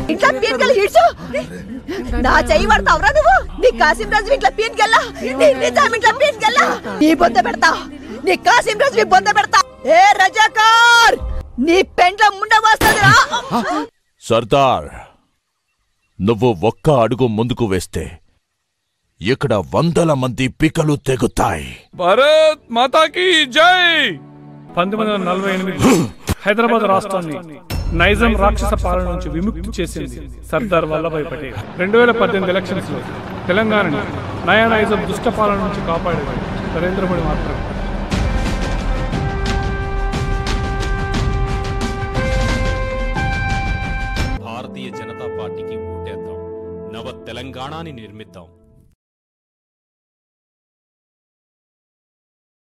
ఇంట్లో పీన్కెళ్ళి ఇడ్చు నా చెయ్యి పడతావురా నువ్వు నీ కాసిం రాజు ఇంట్లో పీన్కెళ్ళా నీ నిజాం ఇంట్లో పీన్కెళ్ళా నీ బొంద పెడతా నీ కాసిం రాజు బొంద పెడతా ఏ రజాకార్ నీ పెండ్ల ముండ వస్తుందిరా సర్దార్ నువ్వు ఒక్క అడుగు ముందుకు వేస్తే ఇక్కడ వందల మంది పికలు తెగుతాయి భారత్ మాతాకి జై పంతొమ్మిది వందల నలభై ఎనిమిది హైదరాబాద్ రాష్ట్రాన్ని నైజాం రాక్షస పాలన నుంచి విముక్తి చేసింది సర్దార్ వల్లభాయ్ పటేల్ రెండు వేల పద్దెనిమిది ఎలక్షన్స్ లో తెలంగాణని నయా నైజాం దుష్ట పాలన నుంచి కాపాడేది నరేంద్ర మోడీ మాత్రమే భారతీయ జనతా పార్టీకి ఓటేద్దాం నవ తెలంగాణని నిర్మిద్దాం